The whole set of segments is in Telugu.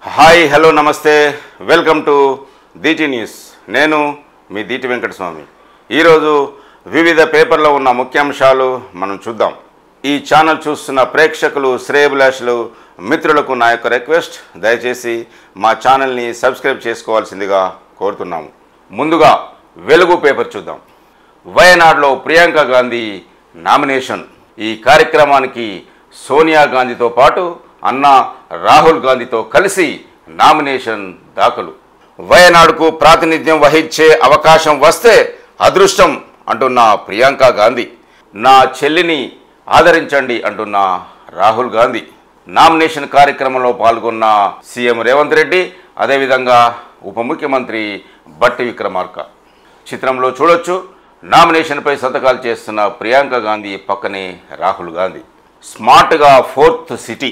హాయ్ హలో నమస్తే వెల్కమ్ టు దీటి న్యూస్ నేను మీ దీటి వెంకటస్వామి ఈరోజు వివిధ పేపర్లో ఉన్న ముఖ్యాంశాలు మనం చూద్దాం ఈ ఛానల్ చూస్తున్న ప్రేక్షకులు శ్రేయభిలాషులు మిత్రులకు నా యొక్క రిక్వెస్ట్ దయచేసి మా ఛానల్ని సబ్స్క్రైబ్ చేసుకోవాల్సిందిగా కోరుతున్నాము ముందుగా వెలుగు పేపర్ చూద్దాం వయనాడులో ప్రియాంక గాంధీ నామినేషన్ ఈ కార్యక్రమానికి సోనియా గాంధీతో పాటు అన్న రాహుల్ గాంధీతో కలిసి నామినేషన్ దాఖలు వయనాడుకు ప్రాతినిధ్యం వహించే అవకాశం వస్తే అదృష్టం అంటున్న ప్రియాంక గాంధీ నా చెల్లిని ఆదరించండి అంటున్న రాహుల్ గాంధీ నామినేషన్ కార్యక్రమంలో పాల్గొన్న సీఎం రేవంత్ రెడ్డి అదేవిధంగా ఉప ముఖ్యమంత్రి బట్టి విక్రమార్క చిత్రంలో చూడొచ్చు నామినేషన్పై సంతకాలు చేస్తున్న ప్రియాంక గాంధీ పక్కనే రాహుల్ గాంధీ స్మార్ట్గా ఫోర్త్ సిటీ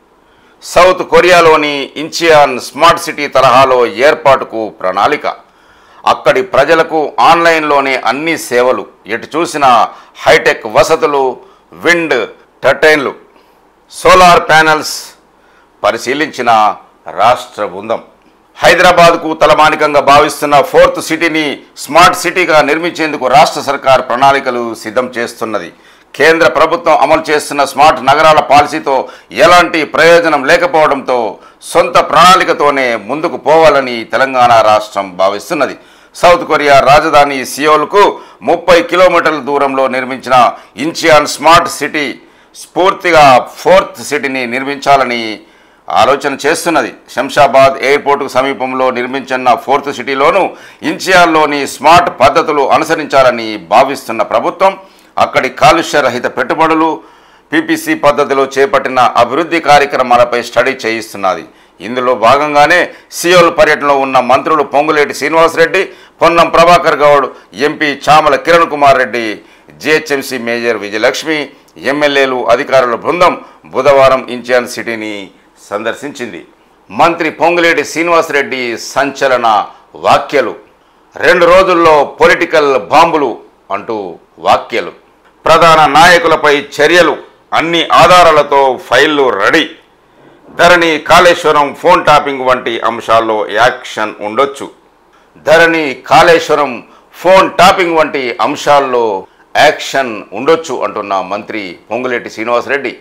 సౌత్ కొరియాలోని ఇంచియాన్ స్మార్ట్ సిటీ తరహాలో ఏర్పాటుకు ప్రణాళిక అక్కడి ప్రజలకు ఆన్లైన్లోనే అన్ని సేవలు ఎటు చూసినా హైటెక్ వసతులు విండ్ టర్టైన్లు సోలార్ ప్యానెల్స్ పరిశీలించిన రాష్ట్ర బృందం హైదరాబాద్కు తలమానికంగా భావిస్తున్న ఫోర్త్ సిటీని స్మార్ట్ సిటీగా నిర్మించేందుకు రాష్ట్ర సర్కార్ ప్రణాళికలు సిద్ధం చేస్తున్నది కేంద్ర ప్రభుత్వం అమలు చేస్తున్న స్మార్ట్ నగరాల పాలసీతో ఎలాంటి ప్రయోజనం లేకపోవడంతో సొంత ప్రణాళికతోనే ముందుకు పోవాలని తెలంగాణ రాష్ట్రం భావిస్తున్నది సౌత్ కొరియా రాజధాని సియోల్కు ముప్పై కిలోమీటర్ల దూరంలో నిర్మించిన ఇంచియాన్ స్మార్ట్ సిటీ స్ఫూర్తిగా ఫోర్త్ సిటీని నిర్మించాలని ఆలోచన చేస్తున్నది శంషాబాద్ ఎయిర్పోర్టుకు సమీపంలో నిర్మించిన ఫోర్త్ సిటీలోను ఇంచియాల్లోని స్మార్ట్ పద్ధతులు అనుసరించాలని భావిస్తున్న ప్రభుత్వం అక్కడి కాలుష్య రహిత పెట్టుబడులు పీపీసీ పద్ధతిలో చేపట్టిన అభివృద్ధి కార్యక్రమాలపై స్టడీ చేయిస్తున్నది ఇందులో భాగంగానే సియోల్ పర్యటనలో ఉన్న మంత్రులు Ponguleti Srinivasa Reddy Ponnam Prabhakar Goud MP Chamala Kiran Kumar Reddy GHMC mayor Vijayalakshmi ఎమ్మెల్యేలు అధికారుల బృందం బుధవారం ఇంచియాన్ సిటీని సందర్శించింది మంత్రి పొంగులేటి శ్రీనివాసరెడ్డి సంచలన వాక్యలు రెండు రోజుల్లో పొలిటికల్ బాంబులు అంటూ వాక్యలు ప్రధాన నాయకులపై చర్యలు అన్ని ఆధారాలతో ఫైళ్లు ready Dharani Kaleshwaram phone tapping వంటి అంశాల్లో యాక్షన్ ఉండొచ్చు ధరణి కాళేశ్వరం ఫోన్ టాపింగ్ వంటి అంశాల్లో యాక్షన్ ఉండొచ్చు అంటున్న మంత్రి పొంగులేటి శ్రీనివాసరెడ్డి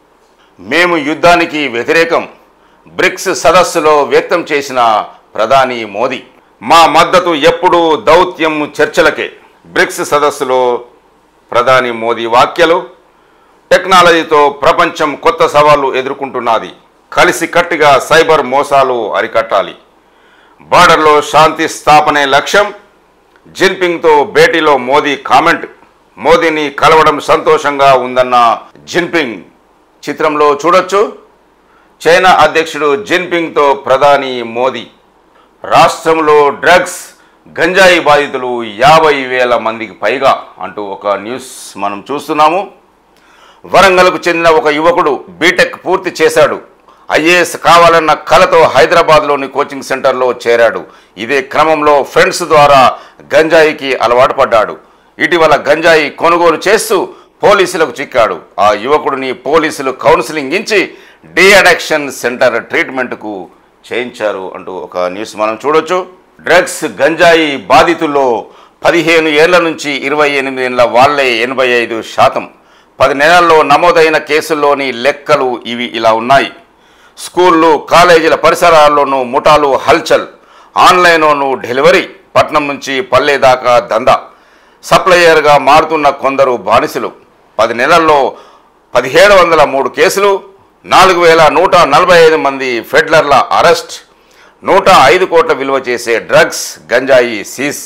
మేము యుద్ధానికి వ్యతిరేకం బ్రిక్స్ సదస్సులో వ్యక్తం చేసిన ప్రధాని మోదీ మా మద్దతు ఎప్పుడూ దౌత్యం చర్చలకే బ్రిక్స్ సదస్సులో ప్రధాని మోదీ వాక్యలు టెక్నాలజీతో ప్రపంచం కొత్త సవాళ్లు ఎదుర్కొంటున్నది కలిసి కట్టిగా సైబర్ మోసాలు అరికట్టాలి బార్డర్లో శాంతి స్థాపనే లక్ష్యం జిన్పింగ్తో భేటీలో మోదీ కామెంట్ మోదీని కలవడం సంతోషంగా ఉందన్న జిన్పింగ్ చిత్రంలో చూడొచ్చు చైనా అధ్యక్షుడు జిన్పింగ్తో ప్రధాని మోదీ రాష్ట్రంలో డ్రగ్స్ గంజాయి బాధితులు యాభై వేల మందికి పైగా అంటూ ఒక న్యూస్ మనం చూస్తున్నాము వరంగల్కు చెందిన ఒక యువకుడు బీటెక్ పూర్తి చేశాడు ఐఏఎస్ కావాలన్న కలతో హైదరాబాద్లోని కోచింగ్ సెంటర్లో చేరాడు ఇదే క్రమంలో ఫ్రెండ్స్ ద్వారా గంజాయికి అలవాటు పడ్డాడు ఇటీవల గంజాయి కొనుగోలు చేస్తూ పోలీసులకు చిక్కాడు ఆ యువకుడిని పోలీసులు కౌన్సిలింగ్ ఇచ్చి డి అడక్షన్ సెంటర్ ట్రీట్మెంట్కు చేయించారు అంటూ ఒక న్యూస్ మనం చూడొచ్చు డ్రగ్స్ గంజాయి బాధితుల్లో పదిహేను ఏళ్ల నుంచి ఇరవై ఎనిమిది ఏళ్ల వాళ్లే ఎనభై ఐదు శాతం పది నెలల్లో నమోదైన కేసుల్లోని లెక్కలు ఇవి ఇలా ఉన్నాయి స్కూళ్ళు కాలేజీల పరిసరాల్లోనూ ముఠాలు హల్చల్ ఆన్లైన్లోనూ డెలివరీ పట్నం నుంచి పల్లె దాకా దందా సప్లయర్గా మారుతున్న కొందరు బానిసలు పది నెలల్లో పదిహేడు వందల మూడు కేసులు నాలుగు వేల నూట నలభై ఐదు మంది ఫెడ్లర్ల అరెస్ట్ నూట ఐదు కోట్ల విలువ చేసే డ్రగ్స్ గంజాయి సీజ్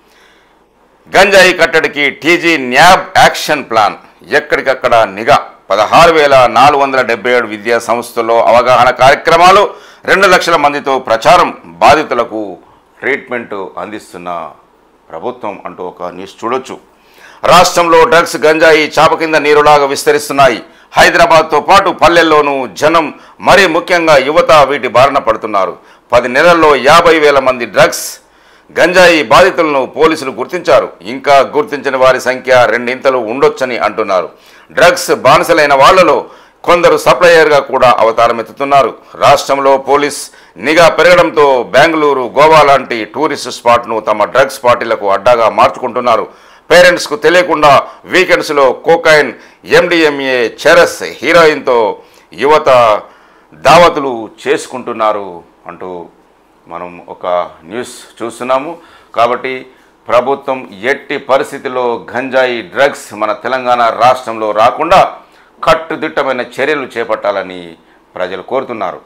గంజాయి కట్టడికి టీజీ న్యాబ్ యాక్షన్ ప్లాన్ ఎక్కడికక్కడ నిఘా పదహారు వేల నాలుగు వందల డెబ్బై ఏడు విద్యా సంస్థల్లో అవగాహన కార్యక్రమాలు రెండు లక్షల మందితో ప్రచారం బాధితులకు ట్రీట్మెంట్ అందిస్తున్న ప్రభుత్వం అంటూ ఒక న్యూస్ చూడొచ్చు రాష్ట్రంలో డ్రగ్స్ గంజాయి చాప కింద నీరులాగా విస్తరిస్తున్నాయి హైదరాబాద్తో పాటు పల్లెల్లోనూ జనం మరీ ముఖ్యంగా యువత వీటి బారిన పడుతున్నారు పది నెలల్లో యాభై వేల మంది డ్రగ్స్ గంజాయి బాధితులను పోలీసులు గుర్తించారు ఇంకా గుర్తించిన వారి సంఖ్య రెండింతలు ఉండొచ్చని అంటున్నారు డ్రగ్స్ బానిసలైన వాళ్లలో కొందరు సప్లయర్గా కూడా అవతారం ఎత్తుతున్నారు రాష్ట్రంలో పోలీస్ నిఘా పెరగడంతో బెంగళూరు గోవా లాంటి టూరిస్ట్ స్పాట్ను తమ డ్రగ్స్ పార్టీలకు అడ్డాగా మార్చుకుంటున్నారు పేరెంట్స్కు తెలియకుండా వీకెండ్స్లో కోకైన్ ఎండిఎంఏ చెరస్ హీరోయిన్తో యువత దావతులు చేసుకుంటున్నారు అంటూ మనం ఒక న్యూస్ చూస్తున్నాము కాబట్టి ప్రభుత్వం ఎట్టి పరిస్థితిలో గంజాయి డ్రగ్స్ మన తెలంగాణ రాష్ట్రంలో రాకుండా కట్టుదిట్టమైన చర్యలు చేపట్టాలని ప్రజలు కోరుతున్నారు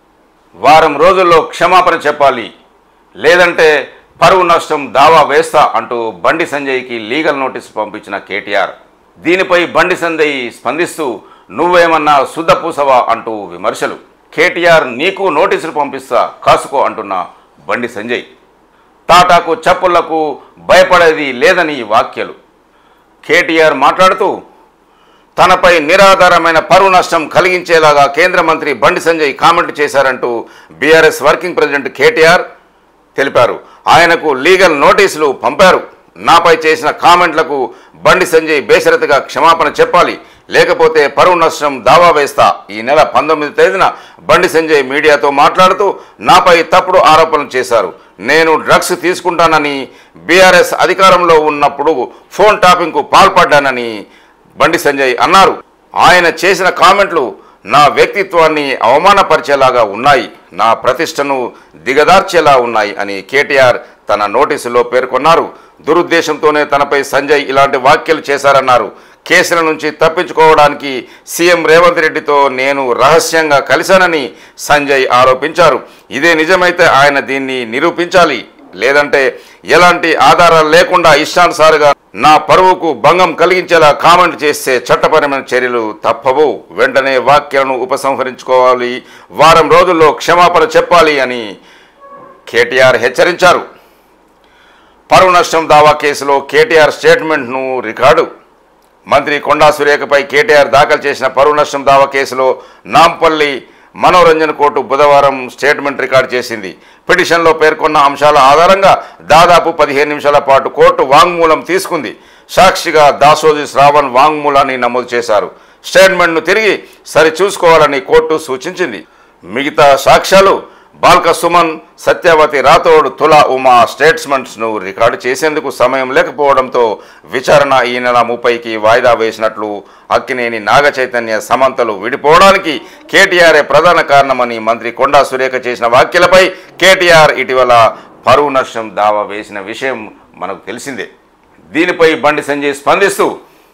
వారం రోజుల్లో క్షమాపణ చెప్పాలి లేదంటే పరువు నష్టం దావా వేస్తా అంటూ బండి సంజయ్కి లీగల్ నోటీసు పంపించిన కేటీఆర్ దీనిపై బండి సంజయ్ స్పందిస్తూ నువ్వేమన్నా శుద్ధపూసవా అంటూ విమర్శలు కేటీఆర్ నీకు నోటీసులు పంపిస్తా కాసుకో అంటున్న బండి సంజయ్ టాటాకు చప్పుళ్లకు భయపడేది లేదని వ్యాఖ్యలు కేటీఆర్ మాట్లాడుతూ తనపై నిరాధారమైన పరువు నష్టం కలిగించేలాగా కేంద్ర మంత్రి బండి సంజయ్ కామెంట్ చేశారంటూ బీఆర్ఎస్ వర్కింగ్ ప్రెసిడెంట్ కేటీఆర్ తెలిపారు ఆయనకు లీగల్ నోటీసులు పంపారు నాపై చేసిన కామెంట్లకు బండి సంజయ్ బేషరతుగా క్షమాపణ చెప్పాలి లేకపోతే పరువు నష్టం దావా వేస్తా ఈ నెల పంతొమ్మిది తేదీన బండి సంజయ్ మీడియాతో మాట్లాడుతూ నాపై తప్పుడు ఆరోపణలు చేశారు నేను డ్రగ్స్ తీసుకుంటానని బీఆర్ఎస్ అధికారంలో ఉన్నప్పుడు ఫోన్ టాపింగ్కు పాల్పడ్డానని బండి సంజయ్ అన్నారు ఆయన చేసిన కామెంట్లు నా వ్యక్తిత్వాన్ని అవమానపరిచేలాగా ఉన్నాయి నా ప్రతిష్టను దిగదార్చేలా ఉన్నాయి అని కేటీఆర్ తన నోటీసులో పేర్కొన్నారు దురుద్దేశంతోనే తనపై సంజయ్ ఇలాంటి వ్యాఖ్యలు చేశారన్నారు కేసుల నుంచి తప్పించుకోవడానికి సీఎం రేవంత్ రెడ్డితో నేను రహస్యంగా కలిశానని సంజయ్ ఆరోపించారు ఇదే నిజమైతే ఆయన దీన్ని నిరూపించాలి లేదంటే ఎలాంటి ఆధారాలు లేకుండా ఇష్టానుసారుగా నా పరువుకు భంగం కలిగించేలా కామెంట్ చేస్తే చట్టపరమైన చర్యలు తప్పవు వెంటనే వ్యాఖ్యలను ఉపసంహరించుకోవాలి వారం రోజుల్లో క్షమాపణ చెప్పాలి అని కేటీఆర్ హెచ్చరించారు పరువు నష్టం దావా కేసులో కేటీఆర్ స్టేట్మెంట్ను రికార్డు మంత్రి కొండా సురేఖపై కేటీఆర్ దాఖలు చేసిన పరువు నష్టం దావా కేసులో నాంపల్లి మనోరంజన్ కోర్టు బుధవారం స్టేట్మెంట్ రికార్డు చేసింది పిటిషన్లో పేర్కొన్న అంశాల ఆధారంగా దాదాపు పదిహేను నిమిషాల పాటు కోర్టు వాంగ్మూలం తీసుకుంది సాక్షిగా దాసోజి శ్రావణ్ వాంగ్మూలాన్ని నమోదు చేశారు స్టేట్మెంట్ను తిరిగి సరిచూసుకోవాలని కోర్టు సూచించింది మిగతా సాక్ష్యాలు బాల్క సుమన్ సత్యవతి రాథోడ్ తులా ఉమా స్టేట్స్మెంట్స్ను రికార్డు చేసేందుకు సమయం లేకపోవడంతో విచారణ ఈ నెల ముప్పైకి వాయిదా వేసినట్లు అక్కినేని నాగ చైతన్య సమంతలు విడిపోవడానికి కేటీఆర్ఏ ప్రధాన కారణమని మంత్రి కొండా సురేఖ చేసిన వ్యాఖ్యలపై కేటీఆర్ ఇటీవల పరువు నష్టం దావా వేసిన విషయం మనకు తెలిసిందే దీనిపై బండి సంజయ్ స్పందిస్తూ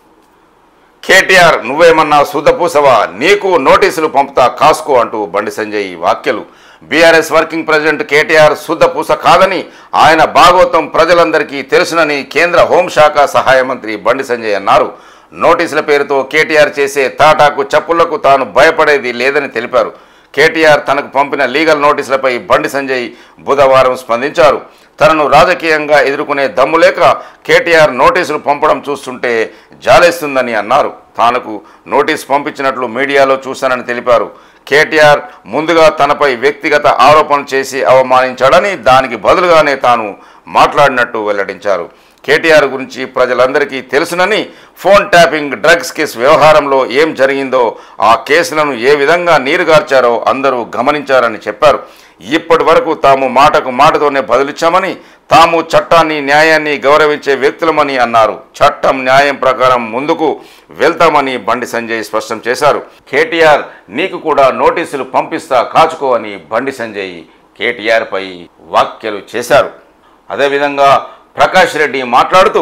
కేటీఆర్ నువ్వేమన్నా సుధపూసవా నీకు నోటీసులు పంపుతా కాసుకో అంటూ బండి సంజయ్ వ్యాఖ్యలు బీఆర్ఎస్ వర్కింగ్ ప్రెసిడెంట్ కేటీఆర్ శుద్ధపూస కాదని ఆయన భాగవతం ప్రజలందరికీ తెలుసునని కేంద్ర హోంశాఖ సహాయ మంత్రి బండి సంజయ్ అన్నారు నోటీసుల పేరుతో కేటీఆర్ చేసే తాటాకు చప్పులకు తాను భయపడేది లేదని తెలిపారు కేటీఆర్ తనకు పంపిన లీగల్ నోటీసులపై బండి సంజయ్ బుధవారం స్పందించారు తనను రాజకీయంగా ఎదుర్కొనే దమ్ము లేక కేటీఆర్ నోటీసులు పంపడం చూస్తుంటే జాలేస్తుందని అన్నారు తానకు నోటీస్ పంపించినట్లు మీడియాలో చూశానని తెలిపారు కేటీఆర్ ముందుగా తనపై వ్యక్తిగత ఆరోపణలు చేసి అవమానించాడని దానికి బదులుగానే తాను మాట్లాడినట్టు వెల్లడించారు కేటీఆర్ గురించి ప్రజలందరికీ తెలుసునని ఫోన్ ట్యాపింగ్ డ్రగ్స్ కేసు వ్యవహారంలో ఏం జరిగిందో ఆ కేసులను ఏ విధంగా నీరుగార్చారో అందరూ గమనించారని చెప్పారు ఇప్పటి వరకు తాము మాటకు మాటతోనే బదులిచ్చామని తాము చట్టాన్ని న్యాయాన్ని గౌరవించే వ్యక్తులమని అన్నారు చట్టం న్యాయం ప్రకారం ముందుకు వెళ్తామని బండి సంజయ్ స్పష్టం చేశారు కేటీఆర్ నీకు కూడా నోటీసులు పంపిస్తా కాచుకో అని బండి సంజయ్ కేటీఆర్పై వ్యాఖ్యలు చేశారు అదేవిధంగా ప్రకాష్ రెడ్డి మాట్లాడుతూ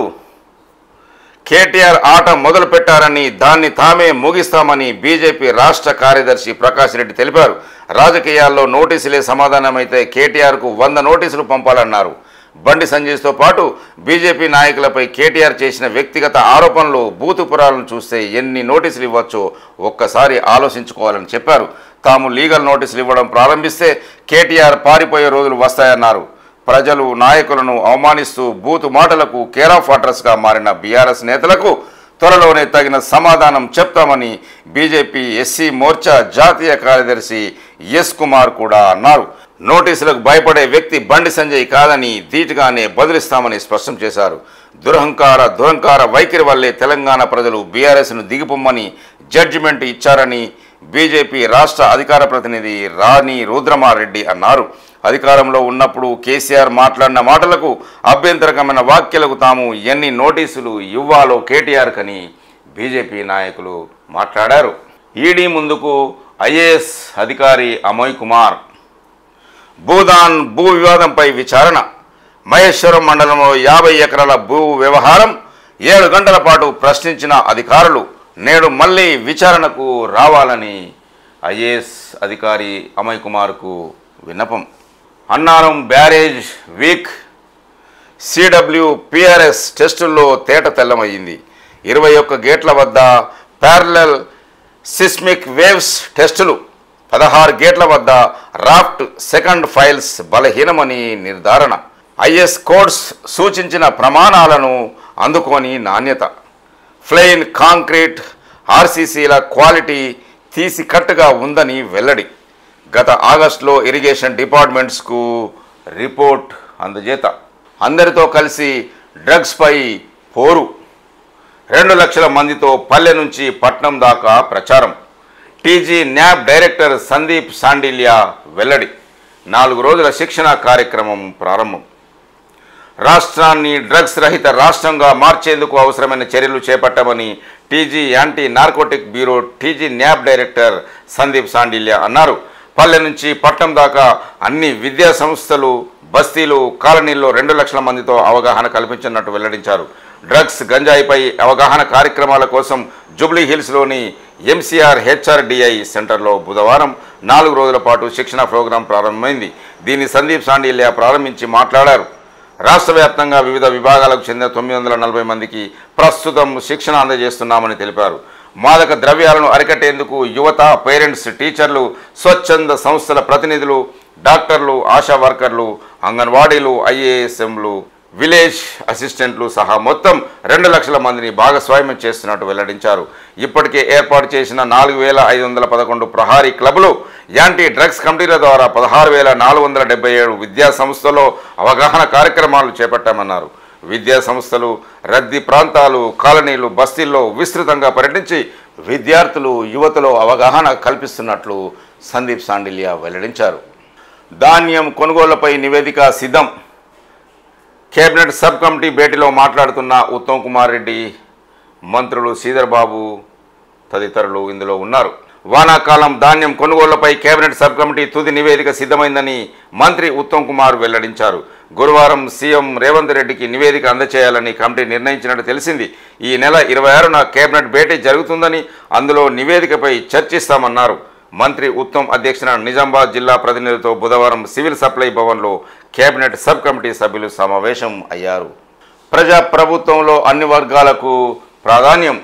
కేటీఆర్ ఆట మొదలు పెట్టారని దాన్ని తామే ముగిస్తామని బీజేపీ రాష్ట్ర కార్యదర్శి ప్రకాష్ రెడ్డి తెలిపారు రాజకీయాల్లో నోటీసులే సమాధానమైతే కేటీఆర్కు వంద నోటీసులు పంపాలన్నారు బండి సంజయ్తో పాటు బీజేపీ నాయకులపై కేటీఆర్ చేసిన వ్యక్తిగత ఆరోపణలు బూతు పురాలను చూస్తే ఎన్ని నోటీసులు ఇవ్వచ్చో ఒక్కసారి ఆలోచించుకోవాలని చెప్పారు తాము లీగల్ నోటీసులు ఇవ్వడం ప్రారంభిస్తే కేటీఆర్ పారిపోయే రోజులు వస్తాయన్నారు ప్రజలు నాయకులను అవమానిస్తూ బూతు మాటలకు కేర్ ఆఫ్ అడ్రస్గా మారిన బీఆర్ఎస్ నేతలకు త్వరలోనే తగిన సమాధానం చెప్తామని బీజేపీ ఎస్సీ మోర్చా జాతీయ కార్యదర్శి ఎస్ కుమార్ కూడా అన్నారు నోటీసులకు భయపడే వ్యక్తి బండి సంజయ్ కాదని ధీటుగానే బదిలిస్తామని స్పష్టం చేశారు దురహంకార దురంకార వైఖరి వల్లే తెలంగాణ ప్రజలు బీఆర్ఎస్ను దిగిపోమ్మని జడ్జిమెంట్ ఇచ్చారని బీజేపీ రాష్ట్ర అధికార ప్రతినిధి రాణి రుద్రమారెడ్డి అన్నారు అధికారంలో ఉన్నప్పుడు కేసీఆర్ మాట్లాడిన మాటలకు అభ్యంతరకమైన వ్యాఖ్యలకు తాము ఎన్ని నోటీసులు ఇవ్వాలో కేటీఆర్ కని బీజేపీ నాయకులు మాట్లాడారు ఈడీ ముందుకు ఐఏఎస్ అధికారి అమోయ్ కుమార్ భూదాన్ భూ వివాదంపై విచారణ మహేశ్వరం మండలంలో యాభై ఎకరాల భూ వ్యవహారం ఏడు గంటల పాటు ప్రశ్నించిన అధికారులు నేడు మళ్ళీ విచారణకు రావాలని ఐఏఎస్ అధికారి అమయ్ కుమార్కు విన్నపం Annaram barrage weak CW PRS టెస్టుల్లో తేట తెల్లమయ్యింది ఇరవై ఒక్క గేట్ల వద్ద ప్యారలల్ సిస్మిక్ వేవ్స్ టెస్టులు పదహారు గేట్ల వద్ద రాఫ్ట్ సెకండ్ ఫైల్స్ బలహీనమని నిర్ధారణ ఐఎస్ కోడ్స్ సూచించిన ప్రమాణాలను అందుకోని నాణ్యత ఫ్లెయిన్ కాంక్రీట్ ఆర్సీసీల క్వాలిటీ తీసికట్టుగా ఉందని వెల్లడి గత ఆగస్టులో ఇరిగేషన్ డిపార్ట్మెంట్స్కు రిపోర్ట్ అందజేత అందరితో కలిసి డ్రగ్స్పై పోరు రెండు లక్షల మందితో పల్లె నుంచి పట్నం దాకా ప్రచారం TG NAB director Sandeep Shandilya వెల్లడి నాలుగు రోజుల శిక్షణ కార్యక్రమం ప్రారంభం రాష్ట్రాన్ని డ్రగ్స్ రహిత రాష్ట్రంగా మార్చేందుకు అవసరమైన చర్యలు చేపట్టామని TG anti narcotic bureau TG NAB director Sandeep Shandilya అన్నారు పల్లె నుంచి పట్నం దాకా అన్ని విద్యా సంస్థలు బస్తీలు కాలనీల్లో రెండు లక్షల మందితో అవగాహన కల్పించినట్టు వెల్లడించారు డ్రగ్స్ గంజాయిపై అవగాహన కార్యక్రమాల కోసం జూబ్లీ హిల్స్లోని ఎంసీఆర్ హెచ్ఆర్డిఐ సెంటర్లో బుధవారం నాలుగు రోజుల పాటు శిక్షణ ప్రోగ్రాం ప్రారంభమైంది దీన్ని సందీప్ సాండిల్యా ప్రారంభించి మాట్లాడారు రాష్ట్ర వ్యాప్తంగా వివిధ విభాగాలకు చెందిన తొమ్మిది వందల నలభై మందికి ప్రస్తుతం శిక్షణ అందజేస్తున్నామని తెలిపారు మాదక ద్రవ్యాలను అరికట్టేందుకు యువత పేరెంట్స్ టీచర్లు స్వచ్ఛంద సంస్థల ప్రతినిధులు డాక్టర్లు ఆశా వర్కర్లు అంగన్వాడీలు ఐఏఎస్ఎంలు విలేజ్ అసిస్టెంట్లు సహా మొత్తం రెండు లక్షల మందిని భాగస్వామ్యం చేస్తున్నట్టు వెల్లడించారు ఇప్పటికే ఏర్పాటు చేసిన నాలుగు వేల ఐదు వందల పదకొండు ప్రహారీ క్లబ్లు యాంటీ డ్రగ్స్ కమిటీల ద్వారా పదహారు వేల నాలుగు వందల డెబ్బై ఏడు విద్యా సంస్థల్లో అవగాహన కార్యక్రమాలు చేపట్టామన్నారు విద్యా సంస్థలు రద్దీ ప్రాంతాలు కాలనీలు బస్తీల్లో విస్తృతంగా పర్యటించి విద్యార్థులు యువతలో అవగాహన కల్పిస్తున్నట్లు సందీప్ సాండిలియా వెల్లడించారు ధాన్యం కొనుగోళ్లపై నివేదిక సిద్ధం కేబినెట్ సబ్ కమిటీ భేటీలో మాట్లాడుతున్న ఉత్తమ్ కుమార్ రెడ్డి మంత్రులు శ్రీధర్ బాబు తదితరులు ఇందులో ఉన్నారు వానాకాలం ధాన్యం కొనుగోళ్లపై కేబినెట్ సబ్ కమిటీ తుది నివేదిక సిద్ధమైందని మంత్రి ఉత్తమ్ కుమార్ వెల్లడించారు గురువారం సీఎం రేవంత్ రెడ్డికి నివేదిక అందచేయాలని కమిటీ నిర్ణయించినట్టు తెలిసింది ఈ నెల ఇరవై ఆరున కేబినెట్ భేటీ జరుగుతుందని అందులో నివేదికపై చర్చిస్తామన్నారు మంత్రి ఉత్తమ్ అధ్యక్షన నిజామాబాద్ జిల్లా ప్రతినిధులతో బుధవారం సివిల్ సప్లై భవన్లో కేబినెట్ సబ్ కమిటీ సభ్యులు సమావేశం అయ్యారు ప్రజా ప్రభుత్వంలో అన్ని వర్గాలకు ప్రాధాన్యం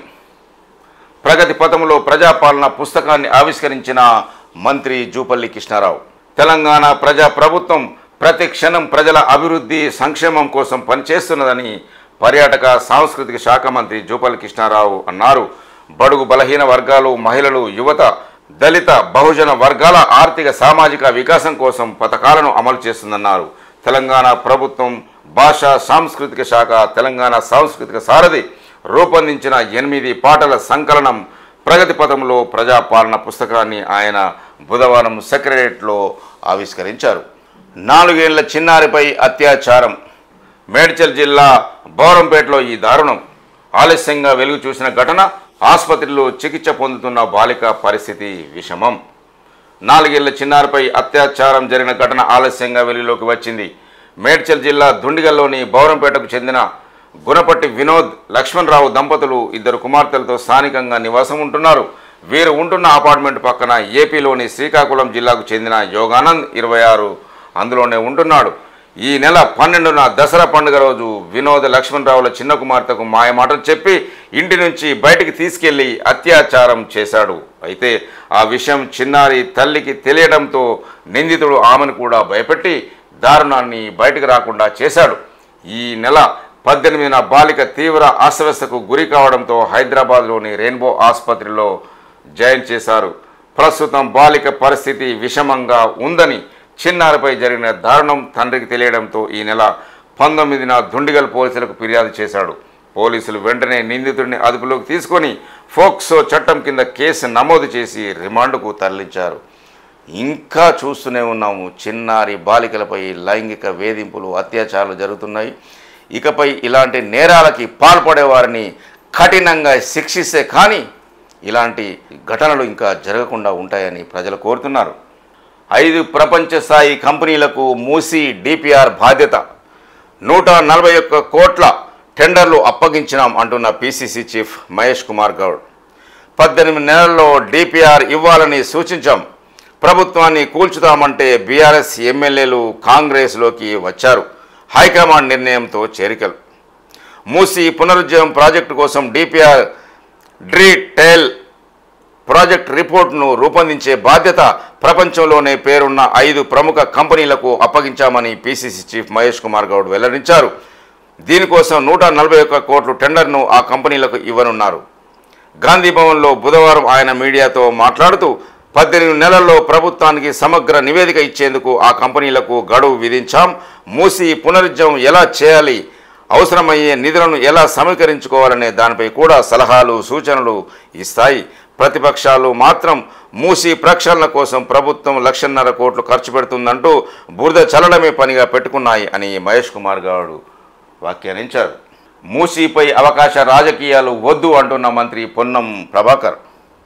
ప్రగతి పథంలో ప్రజాపాలన పుస్తకాన్ని ఆవిష్కరించిన మంత్రి జూపల్లి కృష్ణారావు తెలంగాణ ప్రజా ప్రభుత్వం ప్రతి క్షణం ప్రజల అభివృద్ధి సంక్షేమం కోసం పనిచేస్తున్నదని పర్యాటక సాంస్కృతిక శాఖ మంత్రి జూపల్లి కృష్ణారావు అన్నారు బడుగు బలహీన వర్గాలు మహిళలు యువత దళిత బహుజన వర్గాల ఆర్థిక సామాజిక వికాసం కోసం పథకాలను అమలు చేస్తుందన్నారు తెలంగాణ ప్రభుత్వం భాషా సాంస్కృతిక శాఖ తెలంగాణ సాంస్కృతిక సారథి రూపొందించిన ఎనిమిది పాటల సంకలనం ప్రగతి పథంలో ప్రజాపాలన పుస్తకాన్ని ఆయన బుధవారం సెక్రటరియట్లో ఆవిష్కరించారు నాలుగేళ్ల చిన్నారిపై అత్యాచారం మేడ్చల్ జిల్లా బౌరంపేటలో ఈ దారుణం ఆలస్యంగా వెలుగు చూసిన ఘటన ఆసుపత్రిలో చికిత్స పొందుతున్న బాలిక పరిస్థితి విషమం నాలుగేళ్ల చిన్నారిపై అత్యాచారం జరిగిన ఘటన ఆలస్యంగా వెలుగులోకి వచ్చింది మేడ్చల్ జిల్లా దుండిగల్లోని బౌరంపేటకు చెందిన గుణపట్టి వినోద్ లక్ష్మణరావు దంపతులు ఇద్దరు కుమార్తెలతో స్థానికంగా నివాసం ఉంటున్నారు వీరు ఉంటున్న అపార్ట్మెంట్ పక్కన ఏపీలోని శ్రీకాకుళం జిల్లాకు చెందిన యోగానంద్ ఇరవై ఆరు అందులోనే ఉంటున్నాడు ఈ నెల పన్నెండున దసరా పండుగ రోజు వినోద్ లక్ష్మణరావుల చిన్న కుమార్తెకు మాయమాటలు చెప్పి ఇంటి నుంచి బయటికి తీసుకెళ్లి అత్యాచారం చేశాడు అయితే ఆ విషయం చిన్నారి తల్లికి తెలియడంతో నిందితుడు ఆమెను కూడా భయపెట్టి దారుణాన్ని బయటకు రాకుండా చేశాడు ఈ నెల పద్దెనిమిదిన బాలిక తీవ్ర అస్వస్థకు గురి కావడంతో హైదరాబాద్లోని రెయిన్బో ఆసుపత్రిలో జాయిన్ చేశారు ప్రస్తుతం బాలిక పరిస్థితి విషమంగా ఉందని చిన్నారిపై జరిగిన దారుణం తండ్రికి తెలియడంతో ఈ నెల పంతొమ్మిదిన దుండిగల్ పోలీసులకు ఫిర్యాదు చేశాడు పోలీసులు వెంటనే నిందితుడిని అదుపులోకి తీసుకొని ఫోక్సో చట్టం కింద కేసు నమోదు చేసి రిమాండ్కు తరలించారు ఇంకా చూస్తూనే ఉన్నాము చిన్నారి బాలికలపై లైంగిక వేధింపులు అత్యాచారాలు జరుగుతున్నాయి ఇకపై ఇలాంటి నేరాలకి పాల్పడే వారిని కఠినంగా శిక్షిస్తే కానీ ఇలాంటి ఘటనలు ఇంకా జరగకుండా ఉంటాయని ప్రజలు కోరుతున్నారు ఐదు ప్రపంచ స్థాయి కంపెనీలకు మూసి డిపిఆర్ బాధ్యత నూట నలభై ఒక్క కోట్ల టెండర్లు అప్పగించినాం అంటున్న పిసిసి చీఫ్ మహేష్ కుమార్ గౌడ్ పద్దెనిమిది నెలల్లో డిపిఆర్ ఇవ్వాలని సూచించాం ప్రభుత్వాన్ని కూల్చుతామంటే బీఆర్ఎస్ ఎమ్మెల్యేలు కాంగ్రెస్లోకి వచ్చారు హైకమాండ్ నిర్ణయంతో చేరికలు మూసి పునరుజ్జీవం ప్రాజెక్టు కోసం డిపిఆర్ డ్రీ టెల్ ప్రాజెక్ట్ రిపోర్ట్ను రూపొందించే బాధ్యత ప్రపంచంలోనే పేరున్న ఐదు ప్రముఖ కంపెనీలకు అప్పగించామని పిసిసి చీఫ్ మహేష్ కుమార్ గౌడ్ వెల్లడించారు దీనికోసం నూట నలభై ఒక్క కోట్ల టెండర్ను ఆ కంపెనీలకు ఇవ్వనున్నారు గాంధీ భవన్లో బుధవారం ఆయన మీడియాతో మాట్లాడుతూ పద్దెనిమిది నెలల్లో ప్రభుత్వానికి సమగ్ర నివేదిక ఇచ్చేందుకు ఆ కంపెనీలకు గడువు విధించాం మూసి పునరుజ్జీవం ఎలా చేయాలి అవసరమయ్యే నిధులను ఎలా సమీకరించుకోవాలనే దానిపై కూడా సలహాలు సూచనలు ఇస్తాయి ప్రతిపక్షాలు మాత్రం మూసి ప్రక్షాళన కోసం ప్రభుత్వం లక్షన్నర కోట్లు ఖర్చు పెడుతుందంటూ బురద చల్లడమే పనిగా పెట్టుకున్నాయి అని మహేష్ కుమార్ గౌడ్ వ్యాఖ్యానించారు మూసీపై అవకాశ రాజకీయాలు వద్దు అంటున్న మంత్రి పొన్నం ప్రభాకర్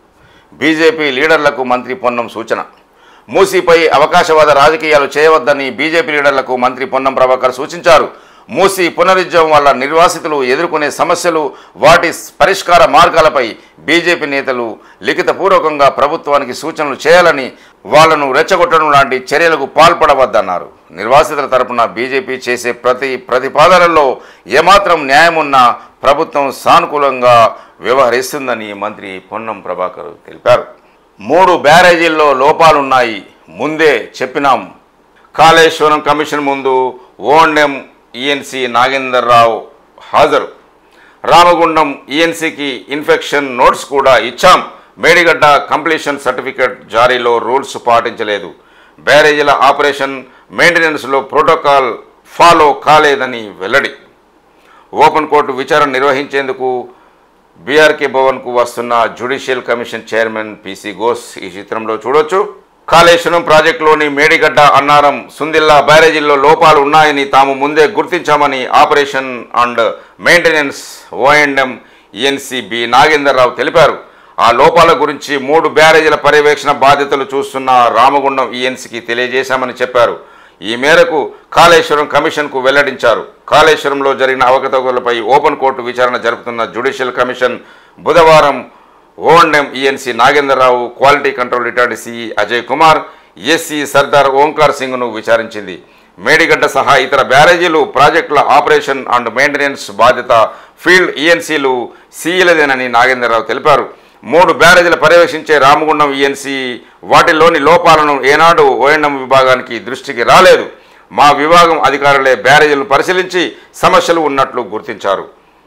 బీజేపీ లీడర్లకు మంత్రి పొన్నం సూచన మూసీపై అవకాశవాద రాజకీయాలు చేయవద్దని బీజేపీ లీడర్లకు మంత్రి పొన్నం ప్రభాకర్ సూచించారు మూసీ పునరుజ్జీవం వల్ల నిర్వాసితులు ఎదుర్కొనే సమస్యలు వాటి పరిష్కార మార్గాలపై బీజేపీ నేతలు లిఖితపూర్వకంగా ప్రభుత్వానికి సూచనలు చేయాలని వాళ్లను రెచ్చగొట్టడం లాంటి చర్యలకు పాల్పడవద్దన్నారు నిర్వాసితుల తరపున బీజేపీ చేసే ప్రతి ప్రతిపాదనల్లో ఏమాత్రం న్యాయమున్నా ప్రభుత్వం సానుకూలంగా వ్యవహరిస్తుందని మంత్రి పొన్నం ప్రభాకర్ తెలిపారు మూడు బ్యారేజీల్లో లోపాలున్నాయి ముందే చెప్పినాం కాళేశ్వరం కమిషన్ ముందు ఓఎండ్ఎం ఈఎన్సి నాగేందర్రావు హాజరు రామగుండం ఈఎన్సికి ఇన్ఫెక్షన్ నోట్స్ కూడా ఇచ్చాం మేడిగడ్డ కంప్లీషన్ సర్టిఫికెట్ జారీలో రూల్స్ పాటించలేదు బ్యారేజీల ఆపరేషన్ మెయింటెనెన్స్లో ప్రోటోకాల్ ఫాలో కాలేదని వెల్లడి ఓపెన్ కోర్టు విచారణ నిర్వహించేందుకు బీఆర్కే భవన్కు వస్తున్న judicial commission chairman PC Ghose ఈ చిత్రంలో చూడొచ్చు కాళేశ్వరం ప్రాజెక్టులోని మేడిగడ్డ అన్నారం సుందిల్లా బ్యారేజీల్లో లోపాలు ఉన్నాయని తాము ముందే గుర్తించామని operation and maintenance O and M ENC B Nagender Rao తెలిపారు ఆ లోపాల గురించి మూడు బ్యారేజీల పర్యవేక్షణ బాధ్యతలు చూస్తున్న రామగుండం ఈఎన్సీకి తెలియజేశామని చెప్పారు ఈ మేరకు కాళేశ్వరం కమిషన్కు వెల్లడించారు కాళేశ్వరంలో జరిగిన అవకతవకలపై ఓపెన్ కోర్టు విచారణ జరుపుతున్న జ్యుడిషియల్ కమిషన్ బుధవారం O and M ENC Nagendra Rao quality control retired CE Ajay Kumar SC Sardar Omkar సింగ్ను విచారించింది మేడిగడ్డ సహా ఇతర బ్యారేజీలు ప్రాజెక్టుల ఆపరేషన్ అండ్ మెయింటెనెన్స్ బాధ్యత ఫీల్డ్ ఈఎన్సీలు సీఈలదేనని నాగేంద్రరావు తెలిపారు మూడు బ్యారేజీలు పర్యవేక్షించే రామగుండం ఈఎన్సీ వాటిలోని లోపాలను ఏనాడు ఓఎండ్ఎం విభాగానికి దృష్టికి రాలేదు మా విభాగం అధికారులే బ్యారేజీలను పరిశీలించి సమస్యలు ఉన్నట్లు గుర్తించారు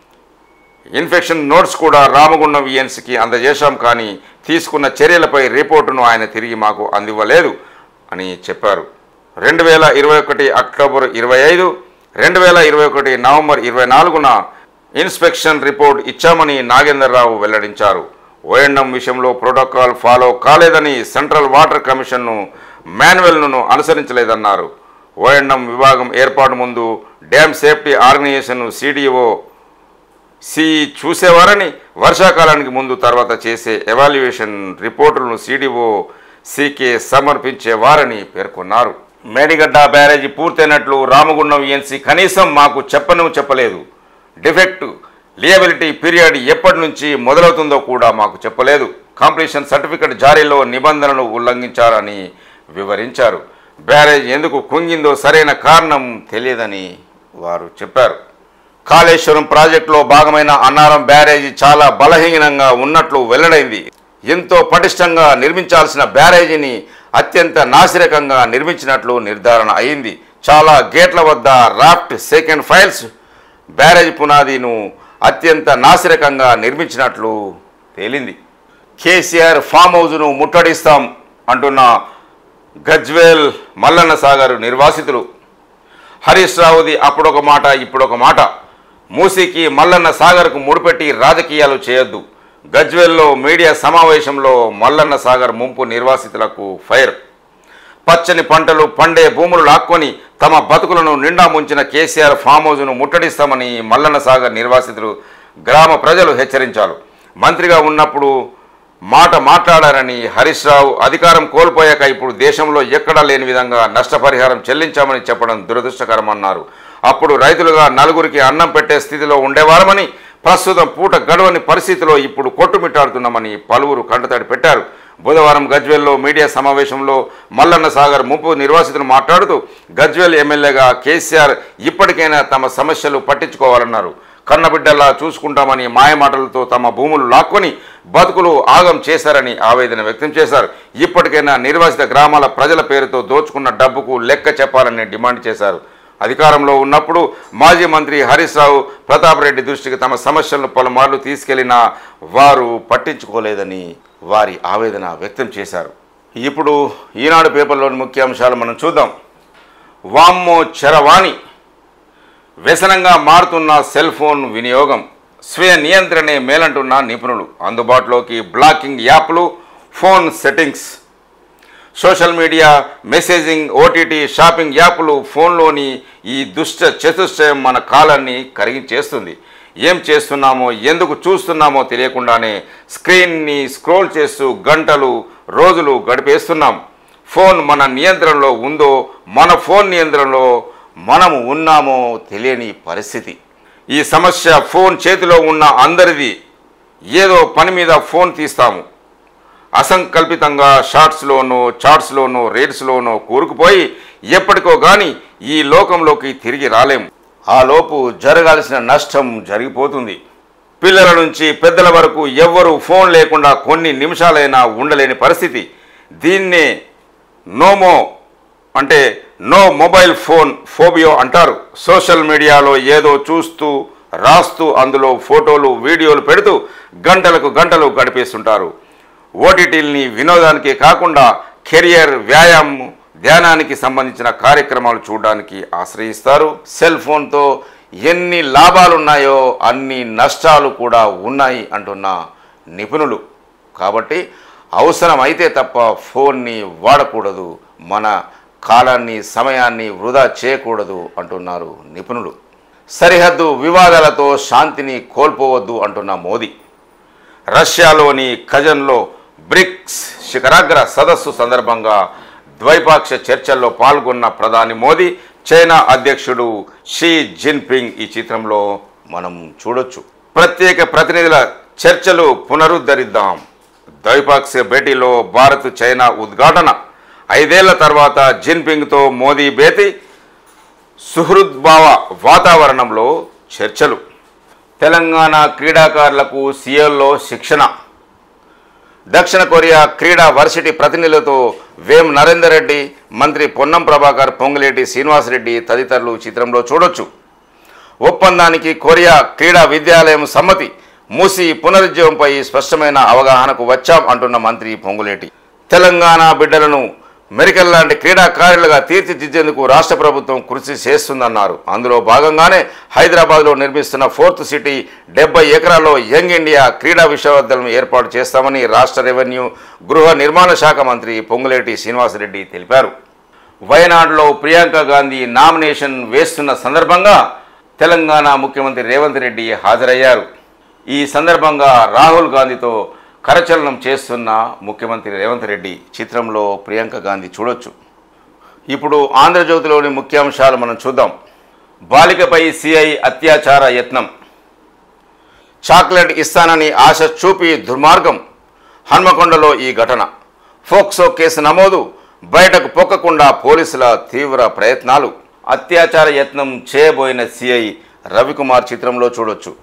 ఇన్ఫెక్షన్ నోట్స్ కూడా రామగుండం ఈఎన్సీకి అందజేశాం కానీ తీసుకున్న చర్యలపై రిపోర్టును ఆయన తిరిగి మాకు అందివ్వలేదు అని చెప్పారు రెండు వేల ఇరవై ఒకటి అక్టోబర్ ఇరవై ఐదు రెండు వేల ఇరవై ఒకటి నవంబర్ ఇరవై నాలుగున ఇన్స్పెక్షన్ రిపోర్ట్ ఇచ్చామని నాగేందర్రావు వెల్లడించారు ఓఎండం విషయంలో ప్రోటోకాల్ ఫాలో కాలేదని సెంట్రల్ వాటర్ కమిషన్ను మాన్యువల్ను అనుసరించలేదన్నారు ఓఎండం విభాగం ఏర్పాటు ముందు dam safety organisation CDO C చూసేవారని వర్షాకాలానికి ముందు తర్వాత చేసే ఎవాల్యుయేషన్ రిపోర్టులను సిడిఓ సికే సమర్పించేవారని పేర్కొన్నారు మేడిగడ్డ బ్యారేజీ పూర్తయినట్లు రామగుండం ఈఎన్సీ కనీసం మాకు చెప్పను చెప్పలేదు డిఫెక్ట్ లియబిలిటీ పీరియడ్ ఎప్పటి నుంచి మొదలవుతుందో కూడా మాకు చెప్పలేదు కాంప్లీషన్ సర్టిఫికెట్ జారీలో నిబంధనలు ఉల్లంఘించారని వివరించారు బ్యారేజ్ ఎందుకు కుంగిందో సరైన కారణం తెలియదని వారు చెప్పారు కాళేశ్వరం ప్రాజెక్టులో భాగమైన అన్నారం బ్యారేజీ చాలా బలహీనంగా ఉన్నట్లు వెల్లడైంది ఎంతో పటిష్టంగా నిర్మించాల్సిన బ్యారేజీని అత్యంత నాసిరకంగా నిర్మించినట్లు నిర్ధారణ అయింది చాలా గేట్ల వద్ద రాఫ్ట్ సెకండ్ ఫైల్స్ బ్యారేజ్ పునాదిను అత్యంత నాసిరకంగా నిర్మించినట్లు తేలింది కేసీఆర్ ఫామ్ హౌజ్ను ముట్టడిస్తాం అంటున్న గజ్వేల్ మల్లన్న సాగర్ నిర్వాసితులు హరీష్ రావుది అప్పుడొక మాట ఇప్పుడొక మాట మూసీకి మల్లన్న సాగర్కు ముడిపెట్టి రాజకీయాలు చేయొద్దు గజ్వెల్లో మీడియా సమావేశంలో మల్లన్న సాగర్ ముంపు నిర్వాసితులకు ఫైర్ పచ్చని పంటలు పండే భూములు లాక్కొని తమ బతుకులను నిండా ముంచిన కేసీఆర్ ఫామ్ హౌజ్ను ముట్టడిస్తామని మల్లన్న సాగర్ నిర్వాసితులు గ్రామ ప్రజలు హెచ్చరించారు మంత్రిగా ఉన్నప్పుడు మాట మాట్లాడారని హరీష్ రావు అధికారం కోల్పోయాక ఇప్పుడు దేశంలో ఎక్కడా లేని విధంగా నష్టపరిహారం చెల్లించామని చెప్పడం దురదృష్టకరమన్నారు అప్పుడు రైతులుగా నలుగురికి అన్నం పెట్టే స్థితిలో ఉండేవారమని ప్రస్తుతం పూట గడవని పరిస్థితిలో ఇప్పుడు కొట్టుమిట్టాడుతున్నామని పలువురు కంటతడి పెట్టారు బుధవారం గజ్వేల్లో మీడియా సమావేశంలో మల్లన్న సాగర్ ముంపు నిర్వాసితులు మాట్లాడుతూ గజ్వేల్ ఎమ్మెల్యేగా కేసీఆర్ ఇప్పటికైనా తమ సమస్యలు పట్టించుకోవాలన్నారు కన్నబిడ్డల్లా చూసుకుంటామని మాయమాటలతో తమ భూములు లాక్కొని బతుకులు ఆగం చేశారని ఆవేదన వ్యక్తం చేశారు ఇప్పటికైనా నిర్వాసిత గ్రామాల ప్రజల పేరుతో దోచుకున్న డబ్బుకు లెక్క చెప్పాలని డిమాండ్ చేశారు అధికారంలో ఉన్నప్పుడు మాజీ మంత్రి హరీష్ రావు ప్రతాప్ రెడ్డి దృష్టికి తమ సమస్యలను పలుమార్లు తీసుకెళ్లినా వారు పట్టించుకోలేదని వారి ఆవేదన వ్యక్తం చేశారు ఇప్పుడు ఈనాడు పేపర్లోని ముఖ్యాంశాలు మనం చూద్దాం వామ్మో చరవాణి వ్యసనంగా మారుతున్న సెల్ ఫోన్ వినియోగం స్వీయ నియంత్రణే మేలంటున్న నిపుణులు అందుబాటులోకి బ్లాకింగ్ యాప్లు phone settings social media messaging OTT shopping యాప్లు ఫోన్లోని ఈ దుష్ట చతుష్టయం మన కాలాన్ని కరిగించేస్తుంది ఏం చేస్తున్నామో ఎందుకు చూస్తున్నామో తెలియకుండానే స్క్రీన్ని స్క్రోల్ చేస్తూ గంటలు రోజులు గడిపేస్తున్నాం ఫోన్ మన నియంత్రణలో ఉందో మన ఫోన్ నియంత్రణలో మనము ఉన్నామో తెలియని పరిస్థితి ఈ సమస్య ఫోన్ చేతిలో ఉన్న అందరిది ఏదో పని మీద ఫోన్ తీస్తాము అసంకల్పితంగా షార్ట్స్లోనో చార్ట్స్లోనో రీల్స్లోనో కూరుకుపోయి ఎప్పటికో కానీ ఈ లోకంలోకి తిరిగి రాలేం ఆ లోపు జరగాల్సిన నష్టం జరిగిపోతుంది పిల్లల నుంచి పెద్దల వరకు ఎవ్వరూ ఫోన్ లేకుండా కొన్ని నిమిషాలైనా ఉండలేని పరిస్థితి దీన్నే నోమో అంటే నో మొబైల్ ఫోన్ ఫోబియో అంటారు సోషల్ మీడియాలో ఏదో చూస్తూ రాస్తూ అందులో ఫోటోలు వీడియోలు పెడుతూ గంటలకు గంటలు గడిపేస్తుంటారు ఓటీటీల్ని వినోదానికి కాకుండా కెరియర్ వ్యాయామం ధ్యానానికి సంబంధించిన కార్యక్రమాలు చూడడానికి ఆశ్రయిస్తారు సెల్ ఫోన్తో ఎన్ని లాభాలున్నాయో అన్ని నష్టాలు కూడా ఉన్నాయి అంటున్న నిపుణులు కాబట్టి అవసరమైతే తప్ప ఫోన్ని వాడకూడదు మన కాలాన్ని సమయాన్ని వృధా చేయకూడదు అంటున్నారు నిపుణులు సరిహద్దు వివాదాలతో శాంతిని కోల్పోవద్దు అంటున్న మోదీ రష్యాలోని కజన్లో బ్రిక్స్ శిఖరాగ్ర సదస్సు సందర్భంగా ద్వైపాక్ష చర్చల్లో పాల్గొన్న ప్రధాని మోదీ చైనా అధ్యక్షుడు షీ జిన్పింగ్ ఈ చిత్రంలో మనం చూడొచ్చు ప్రత్యేక ప్రతినిధుల చర్చలు పునరుద్ధరిద్దాం ద్వైపాక్షిక భేటీలో భారత్ చైనా ఉద్ఘాటన ఐదేళ్ల తర్వాత జిన్పింగ్తో మోదీ భేటీ సుహృద్భావ వాతావరణంలో చర్చలు తెలంగాణ క్రీడాకారులకు సియోల్లో శిక్షణ దక్షిణ కొరియా క్రీడా వర్సిటీ ప్రతినిధులతో వేం నరేందర్ రెడ్డి మంత్రి పొన్నం ప్రభాకర్ పొంగులేటి శ్రీనివాసరెడ్డి తదితరులు చిత్రంలో చూడొచ్చు ఒప్పందానికి కొరియా క్రీడా విద్యాలయం సమ్మతి మూసి పునరుద్యమంపై స్పష్టమైన అవగాహనకు వచ్చాం అంటున్న మంత్రి పొంగులేటి తెలంగాణ బిడ్డలను మెరికల్ లాంటి క్రీడాకారులుగా తీర్చిదిద్దేందుకు రాష్ట్ర ప్రభుత్వం కృషి చేస్తుందన్నారు అందులో భాగంగానే హైదరాబాద్లో నిర్మిస్తున్న ఫోర్త్ సిటీ డెబ్బై ఎకరాల్లో యంగ్ ఇండియా క్రీడా విశ్వవిద్యాలయం ఏర్పాటు చేస్తామని రాష్ట్ర రెవెన్యూ గృహ నిర్మాణ శాఖ మంత్రి పొంగులేటి శ్రీనివాసరెడ్డి తెలిపారు వయనాడులో ప్రియాంక గాంధీ నామినేషన్ వేస్తున్న సందర్భంగా తెలంగాణ ముఖ్యమంత్రి రేవంత్ రెడ్డి హాజరయ్యారు ఈ సందర్భంగా రాహుల్ గాంధీతో కరచలనం చేస్తున్న ముఖ్యమంత్రి రేవంత్ రెడ్డి చిత్రంలో ప్రియాంక గాంధీ చూడొచ్చు ఇప్పుడు ఆంధ్రజ్యోతిలోని ముఖ్యాంశాలు మనం చూద్దాం బాలికపై సిఐ అత్యాచార యత్నం చాక్లెట్ ఇస్తానని ఆశ చూపి దుర్మార్గం హన్మకొండలో ఈ ఘటన ఫోక్సో కేసు నమోదు బయటకు పొక్కకుండా పోలీసుల తీవ్ర ప్రయత్నాలు అత్యాచార యత్నం చేయబోయిన సిఐ రవికుమార్ చిత్రంలో చూడొచ్చు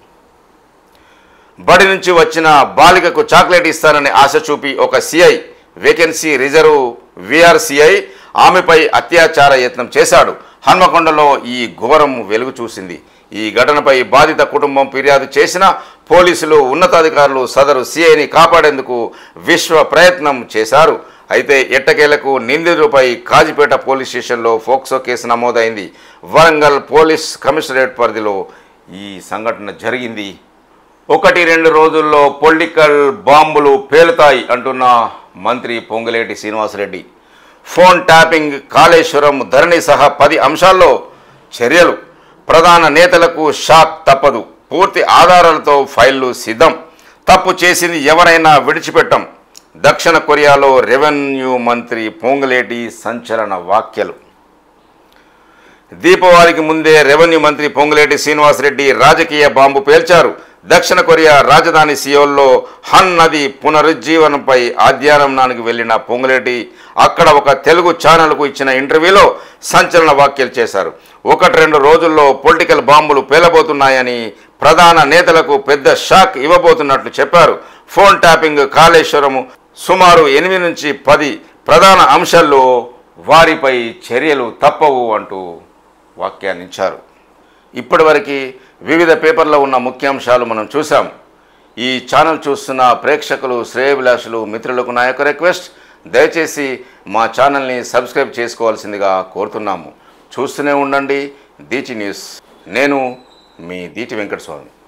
బడి నుంచి వచ్చిన బాలికకు చాక్లెట్ ఇస్తానని ఆశ చూపి ఒక సిఐ వేకెన్సీ రిజర్వ్ విఆర్సిఐ ఆమెపై అత్యాచార యత్నం చేశాడు హన్మకొండలో ఈ ఘోరం వెలుగు చూసింది ఈ ఘటనపై బాధిత కుటుంబం ఫిర్యాదు చేసిన పోలీసులు ఉన్నతాధికారులు సదరు సిఐని కాపాడేందుకు విశ్వ ప్రయత్నం చేశారు అయితే ఎట్టకేలకు నిందితులపై కాజిపేట పోలీస్ స్టేషన్లో ఫోక్సో కేసు నమోదైంది వరంగల్ పోలీస్ కమిషనరేట్ పరిధిలో ఈ సంఘటన జరిగింది ఒకటి రెండు రోజుల్లో పొలిటికల్ బాంబులు పేలుతాయి అంటున్న మంత్రి పొంగులేటి శ్రీనివాసరెడ్డి ఫోన్ ట్యాపింగ్ కాళేశ్వరం ధరణి సహా పది అంశాల్లో చర్యలు ప్రధాన నేతలకు షాక్ తప్పదు పూర్తి ఆధారాలతో ఫైళ్లు సిద్ధం తప్పు చేసింది ఎవరైనా విడిచిపెట్టం దక్షిణ కొరియాలో రెవెన్యూ మంత్రి పొంగులేటి సంచలన వ్యాఖ్యలు దీపావళికి ముందే రెవెన్యూ మంత్రి పొంగులేటి శ్రీనివాసరెడ్డి రాజకీయ బాంబు పేల్చారు దక్షిణ కొరియా రాజధాని సియోల్లో హన్ నది పునరుజ్జీవనంపై అధ్యయనానికి వెళ్లిన పొంగులేటి అక్కడ ఒక తెలుగు ఛానల్కు ఇచ్చిన ఇంటర్వ్యూలో సంచలన వ్యాఖ్యలు చేశారు ఒకటి రెండు రోజుల్లో పొలిటికల్ బాంబులు పేలబోతున్నాయని ప్రధాన నేతలకు పెద్ద షాక్ ఇవ్వబోతున్నట్లు చెప్పారు ఫోన్ ట్యాపింగ్ కాళేశ్వరము సుమారు ఎనిమిది నుంచి పది ప్రధాన అంశాల్లో వారిపై చర్యలు తప్పవు అంటూ వ్యాఖ్యానించారు ఇప్పటివరకు వివిధ పేపర్లో ఉన్న ముఖ్యాంశాలు మనం చూసాం ఈ ఛానల్ చూస్తున్న ప్రేక్షకులు శ్రేయభిలాషులు మిత్రులకు నా యొక్క రిక్వెస్ట్ దయచేసి మా ఛానల్ని సబ్స్క్రైబ్ చేసుకోవాల్సిందిగా కోరుతున్నాము చూస్తూనే ఉండండి దీచి న్యూస్ నేను మీ దీటి వెంకటస్వామి